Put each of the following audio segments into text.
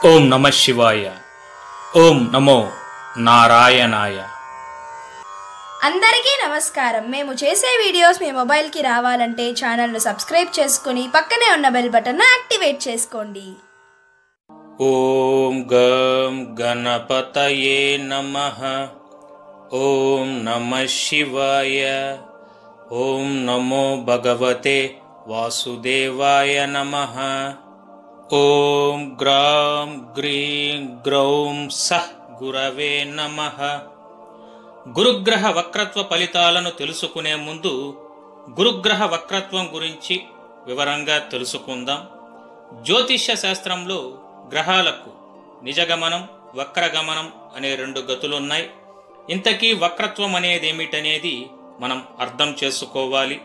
ఓం నమ శివాయ ఓం నమో నారాయణాయ అందరికీ నమస్కారం మేము చేసే వీడియోస్ మీ మొబైల్కి రావాలంటే ఛానల్ను సబ్స్క్రైబ్ చేసుకుని పక్కనే ఉన్న బెల్ బటన్ను యాక్టివేట్ చేసుకోండి ఓం గం గణపతయే నమ ఓం నమ శివాయ ఓం నమో భగవతే వాసుదేవాయ నమ ఓం గ్రాం గ్రీం గ్రౌం సహ్ గురవే నమః గురుగ్రహ వక్రత్వ ఫలితాలను తెలుసుకునే ముందు గురుగ్రహ వక్రత్వం గురించి వివరంగా తెలుసుకుందాం జ్యోతిష్య శాస్త్రంలో గ్రహాలకు నిజగమనం వక్రగమనం అనే రెండు గతులున్నాయి ఇంతకీ వక్రత్వం అనేది ఏమిటనేది మనం అర్థం చేసుకోవాలి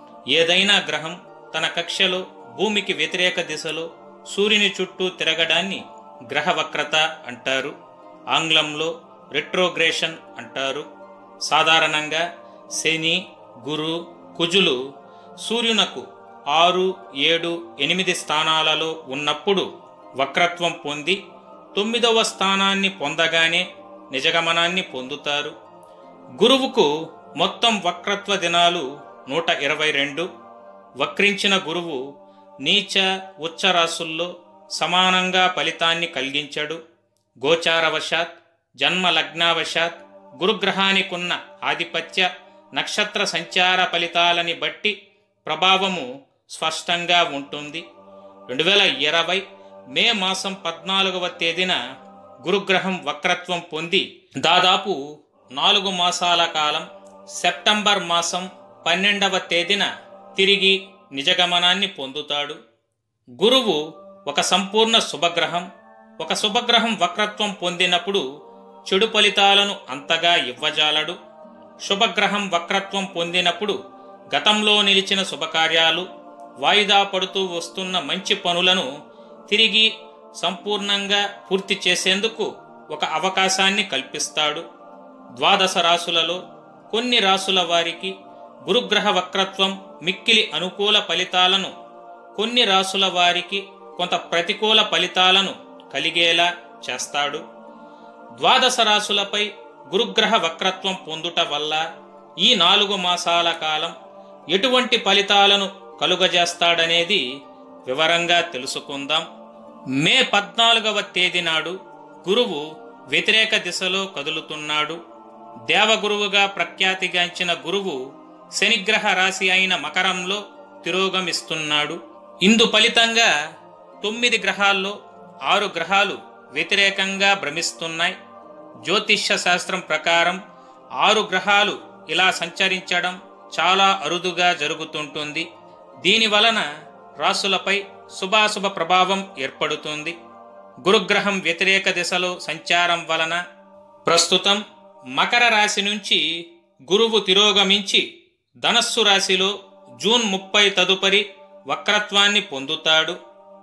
ఏదైనా గ్రహం తన కక్షలో భూమికి వ్యతిరేక దిశలో సూర్యుని చుట్టూ తిరగడాన్ని గ్రహ వక్రత అంటారు ఆంగ్లంలో రెట్రోగ్రేషన్ అంటారు సాధారణంగా శని గురు కుజులు సూర్యునకు ఆరు ఏడు ఎనిమిది స్థానాలలో ఉన్నప్పుడు వక్రత్వం పొంది తొమ్మిదవ స్థానాన్ని పొందగానే నిజగమనాన్ని పొందుతారు గురువుకు మొత్తం వక్రత్వ దినాలు నూట ఇరవై రెండు వక్రించిన గురువు నీచ ఉచ్చ రాసుల్లో సమానంగా ఫలితాన్ని కలిగించడు గోచారవశాత్ జన్మ లగ్నావశాత్ గురుగ్రహానికున్న ఆధిపత్య నక్షత్ర సంచార ఫలితాలని బట్టి ప్రభావము స్పష్టంగా ఉంటుంది రెండు వేల ఇరవై మే మాసం పద్నాలుగవ తేదీన గురుగ్రహం వక్రత్వం పొంది దాదాపు నాలుగు మాసాల కాలం సెప్టెంబర్ మాసం పన్నెండవ తేదీన తిరిగి నిజగమనాన్ని పొందుతాడు గురువు ఒక సంపూర్ణ శుభగ్రహం ఒక శుభగ్రహం వక్రత్వం పొందినప్పుడు చెడు ఫలితాలను అంతగా ఇవ్వజాలడు శుభగ్రహం వక్రత్వం పొందినప్పుడు గతంలో నిలిచిన శుభకార్యాలు వాయిదా పడుతూ వస్తున్న మంచి పనులను తిరిగి సంపూర్ణంగా పూర్తి చేసేందుకు ఒక అవకాశాన్ని కల్పిస్తాడు ద్వాదశ రాసులలో కొన్ని రాసుల వారికి గురుగ్రహ వక్రత్వం మిక్కిలి అనుకూల ఫలితాలను కొన్ని రాసుల వారికి కొంత ప్రతికూల ఫలితాలను కలిగేలా చేస్తాడు ద్వాదశ రాసులపై గురుగ్రహ వక్రత్వం పొందుట వల్ల ఈ నాలుగు మాసాల కాలం ఎటువంటి ఫలితాలను కలుగజేస్తాడనేది వివరంగా తెలుసుకుందాం మే పద్నాలుగవ తేదీ నాడు గురువు వ్యతిరేక దిశలో కదులుతున్నాడు దేవగురువుగా ప్రఖ్యాతిగాంచిన గురువు శనిగ్రహ రాశి అయిన మకరంలో తిరోగమిస్తున్నాడు ఇందు ఫలితంగా తొమ్మిది గ్రహాల్లో ఆరు గ్రహాలు వ్యతిరేకంగా భ్రమిస్తున్నాయి జ్యోతిష్య శాస్త్రం ప్రకారం ఆరు గ్రహాలు ఇలా సంచరించడం చాలా అరుదుగా జరుగుతుంటుంది దీని వలన రాసులపై శుభాశుభ ప్రభావం ఏర్పడుతుంది గురుగ్రహం వ్యతిరేక దిశలో సంచారం వలన ప్రస్తుతం మకర రాశి నుంచి గురువు తిరోగమించి ధనస్సు రాశిలో జూన్ ముప్పై తదుపరి వక్రత్వాన్ని పొందుతాడు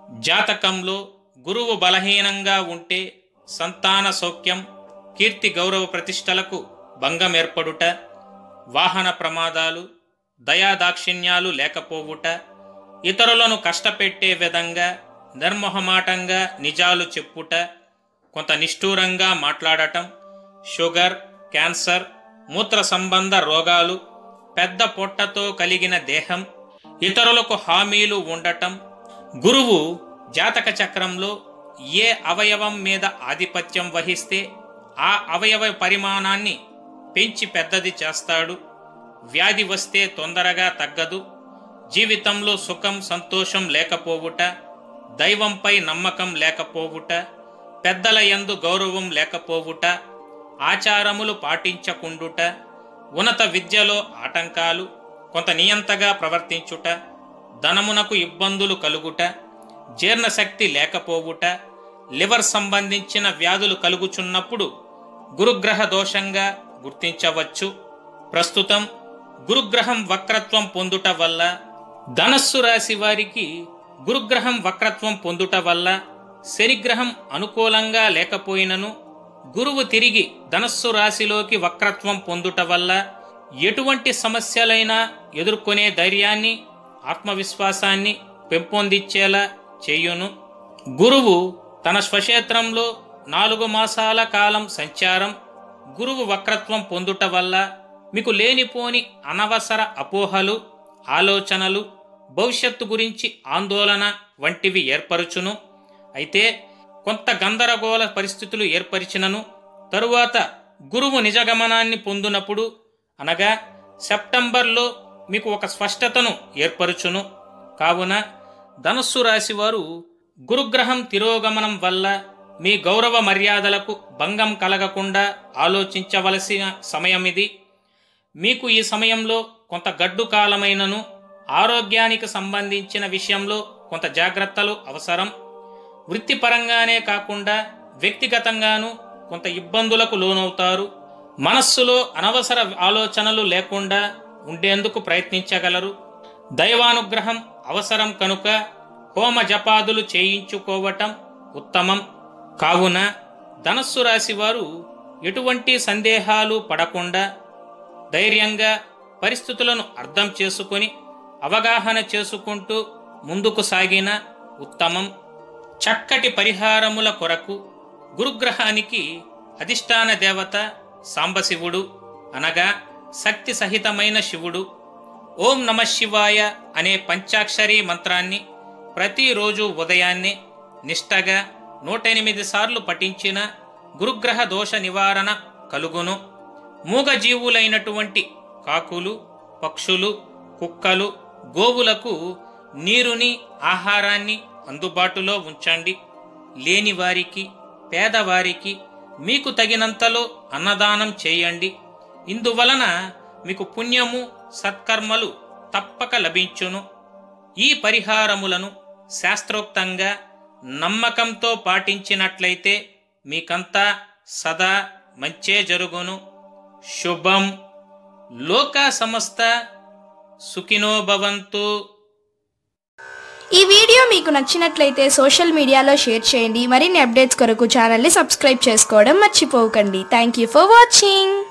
జాతకంలో గురువు బలహీనంగా ఉంటే సంతాన సౌఖ్యం కీర్తి గౌరవ ప్రతిష్టలకు భంగం ఏర్పడుట వాహన ప్రమాదాలు దయాదాక్షిణ్యాలు లేకపోవుట ఇతరులను కష్టపెట్టే విధంగా నిర్మొహమాటంగా నిజాలు చెప్పుట కొంత నిష్ఠూరంగా మాట్లాడటం షుగర్ క్యాన్సర్ మూత్ర సంబంధ రోగాలు పెద్ద పొట్టతో కలిగిన దేహం ఇతరులకు హామీలు ఉండటం గురువు జాతక చక్రంలో ఏ అవయవం మీద ఆధిపత్యం వహిస్తే ఆ అవయవ పరిమాణాన్ని పెంచి పెద్దది చేస్తాడు వ్యాధి వస్తే తొందరగా తగ్గదు జీవితంలో సుఖం సంతోషం లేకపోవుట దైవంపై నమ్మకం లేకపోవుట పెద్దల యందు గౌరవం లేకపోవుట ఆచారములు పాటించకుండుట ఉన్నత విద్యలో ఆటంకాలు కొంత నియంతగా ప్రవర్తించుట ధనమునకు ఇబ్బందులు కలుగుట జీర్ణశక్తి లేకపోవుట లివర్ సంబంధించిన వ్యాధులు కలుగుచున్నప్పుడు గురుగ్రహ దోషంగా గుర్తించవచ్చు ప్రస్తుతం గురుగ్రహం వక్రత్వం పొందుట వల్ల ధనస్సు రాశి వారికి గురుగ్రహం వక్రత్వం పొందుట వల్ల శనిగ్రహం అనుకూలంగా లేకపోయినను గురువు తిరిగి ధనస్సు రాశిలోకి వక్రత్వం పొందుట వల్ల ఎటువంటి సమస్యలైనా ఎదుర్కొనే ధైర్యాన్ని ఆత్మవిశ్వాసాన్ని పెంపొందించేలా చేయును గురువు తన స్వక్షేత్రంలో నాలుగు మాసాల కాలం సంచారం గురువు వక్రత్వం పొందుట వల్ల మీకు లేనిపోని అనవసర అపోహలు ఆలోచనలు భవిష్యత్తు గురించి ఆందోళన వంటివి ఏర్పరచును అయితే కొంత గందరగోళ పరిస్థితులు ఏర్పరిచినను తరువాత గురువు నిజగమనాన్ని పొందినప్పుడు అనగా సెప్టెంబర్లో మీకు ఒక స్పష్టతను ఏర్పరచును కావున ధనుస్సు రాశి వారు గురుగ్రహం తిరోగమనం వల్ల మీ గౌరవ మర్యాదలకు భంగం కలగకుండా ఆలోచించవలసిన సమయం ఇది మీకు ఈ సమయంలో కొంత గడ్డు కాలమైనను ఆరోగ్యానికి సంబంధించిన విషయంలో కొంత జాగ్రత్తలు అవసరం వృత్తిపరంగానే కాకుండా వ్యక్తిగతంగాను కొంత ఇబ్బందులకు లోనవుతారు మనస్సులో అనవసర ఆలోచనలు లేకుండా ఉండేందుకు ప్రయత్నించగలరు దైవానుగ్రహం అవసరం కనుక హోమ జపాదులు చేయించుకోవటం ఉత్తమం కావున ధనస్సు రాశి వారు ఎటువంటి సందేహాలు పడకుండా ధైర్యంగా పరిస్థితులను అర్థం చేసుకొని అవగాహన చేసుకుంటూ ముందుకు సాగిన ఉత్తమం చక్కటి పరిహారముల కొరకు గురుగ్రహానికి అధిష్టాన దేవత సాంబశివుడు అనగా శక్తి సహితమైన శివుడు ఓం నమ శివాయ అనే పంచాక్షరీ మంత్రాన్ని ప్రతిరోజు ఉదయాన్నే నిష్టగా నూట ఎనిమిది సార్లు పఠించిన గురుగ్రహ దోష నివారణ కలుగును మూగజీవులైనటువంటి కాకులు పక్షులు కుక్కలు గోవులకు నీరుని ఆహారాన్ని అందుబాటులో ఉంచండి లేని వారికి పేదవారికి మీకు తగినంతలో అన్నదానం చేయండి ఇందువలన మీకు పుణ్యము సత్కర్మలు తప్పక లభించును ఈ పరిహారములను శాస్త్రోక్తంగా నమ్మకంతో పాటించినట్లయితే మీకంతా సదా మంచే జరుగును శుభం లోక సమస్త సుఖినో భవంతు ఈ వీడియో మీకు నచ్చినట్లయితే సోషల్ మీడియాలో షేర్ చేయండి మరిన్ని అప్డేట్స్ కొరకు ఛానల్ని సబ్స్క్రైబ్ చేసుకోవడం మర్చిపోకండి థ్యాంక్ యూ ఫర్ వాచింగ్